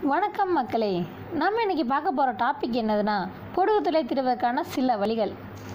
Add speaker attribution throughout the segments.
Speaker 1: வணக்கம் மக்களே நம்ம இன்னைக்கு பார்க்க போகிற டாபிக் என்னதுன்னா பொடுகு தொல்லை தீர்வதற்கான சில வழிகள்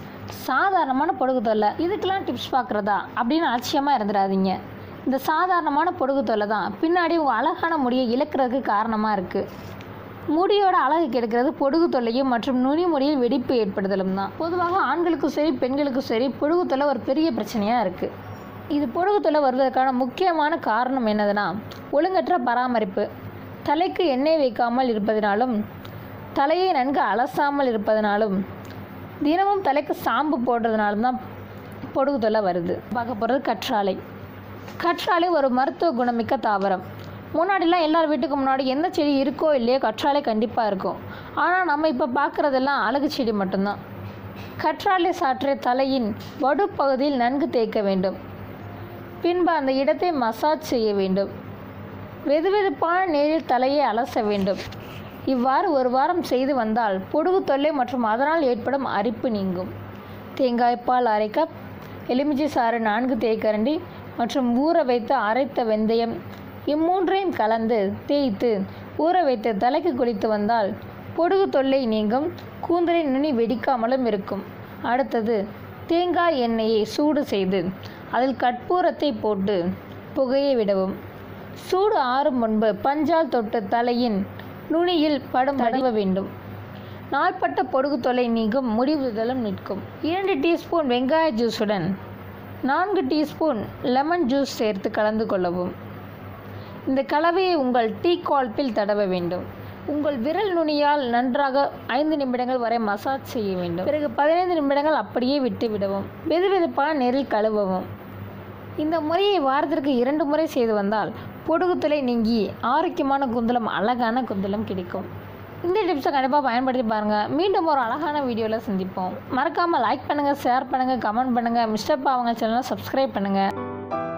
Speaker 1: சாதாரணமான பொடுகு தொல்லை இதுக்கெல்லாம் டிப்ஸ் பார்க்குறதா அப்படின்னு அலட்சியமாக இருந்துடாதீங்க இந்த சாதாரணமான பொடுகு தொல்லை தான் பின்னாடி உங்கள் அழகான முடியை இழக்கிறதுக்கு காரணமாக இருக்குது முடியோட அழகு கெடுக்கிறது பொடுகு தொல்லையும் மற்றும் நுனி முடியில் வெடிப்பு ஏற்படுதலும் தான் பொதுவாக ஆண்களுக்கும் சரி பெண்களுக்கும் சரி பொடுகு தொல்லை ஒரு பெரிய பிரச்சனையாக இருக்குது இது பொடுகு தொல்லை வருவதற்கான முக்கியமான காரணம் என்னதுன்னா ஒழுங்கற்ற பராமரிப்பு தலைக்கு எண்ணெய் வைக்காமல் இருப்பதினாலும் தலையை நன்கு அலசாமல் இருப்பதனாலும் தினமும் தலைக்கு சாம்பு போடுறதுனாலும் தான் பொடுகு தொல்லை வருது பார்க்க போகிறது கற்றாழை கற்றாழை ஒரு மருத்துவ குணமிக்க தாவரம் முன்னாடிலாம் எல்லார் வீட்டுக்கு முன்னாடி எந்த செடி இருக்கோ இல்லையோ கற்றாழை கண்டிப்பாக இருக்கும் ஆனால் நம்ம இப்போ பார்க்குறதெல்லாம் அழகு செடி மட்டும்தான் கற்றாழை சாற்றை தலையின் வடுப்பகுதியில் நன்கு தேய்க்க வேண்டும் பின்பு அந்த இடத்தை மசாஜ் செய்ய வேண்டும் வெதுவெதுப்பான நீரில் தலையை அலச வேண்டும் இவ்வாறு ஒரு வாரம் செய்து வந்தால் பொடுகு தொல்லை மற்றும் அதனால் ஏற்படும் அரிப்பு நீங்கும் தேங்காய்ப்பால் அரை கப் எலுமிச்சை சாறு நான்கு தேய்க்கரண்டி மற்றும் ஊற வைத்து அரைத்த வெந்தயம் இம்மூன்றையும் கலந்து தேய்த்து ஊற வைத்து தலைக்கு குளித்து வந்தால் பொடுகு தொல்லை நீங்கும் கூந்தலின் நுனி வெடிக்காமலும் இருக்கும் அடுத்தது தேங்காய் எண்ணெயை சூடு செய்து அதில் கற்பூரத்தை போட்டு புகையை விடவும் சூடு ஆறும் முன்பு பஞ்சால் தொட்டு தலையின் நுனியில் படம் தடவ வேண்டும் நாள்பட்ட பொடுகு தொலை நீங்கும் முடிவுதலும் நிற்கும் இரண்டு டீஸ்பூன் வெங்காய ஜூஸுடன் நான்கு டீஸ்பூன் லெமன் ஜூஸ் சேர்த்து கலந்து கொள்ளவும் இந்த கலவையை உங்கள் டீ கால்பில் தடவ வேண்டும் உங்கள் விரல் நுனியால் நன்றாக ஐந்து நிமிடங்கள் வரை மசாஜ் செய்ய வேண்டும் பிறகு பதினைந்து நிமிடங்கள் அப்படியே விட்டு விடவும் வெதுவெதுப்பான நீரில் கழுவவும் இந்த முறையை வாரத்திற்கு இரண்டு முறை செய்து வந்தால் பொடுகுத்தலை நீங்கி ஆரோக்கியமான குந்தலம் அழகான குந்தலம் கிடைக்கும் இந்த டிப்ஸை கண்டிப்பாக பயன்படுத்தி பாருங்கள் மீண்டும் ஒரு அழகான வீடியோவில் சந்திப்போம் மறக்காமல் லைக் பண்ணுங்கள் ஷேர் பண்ணுங்கள் கமெண்ட் பண்ணுங்கள் மிஸ்டர் பாவங்க சேனலை சப்ஸ்கிரைப் பண்ணுங்கள்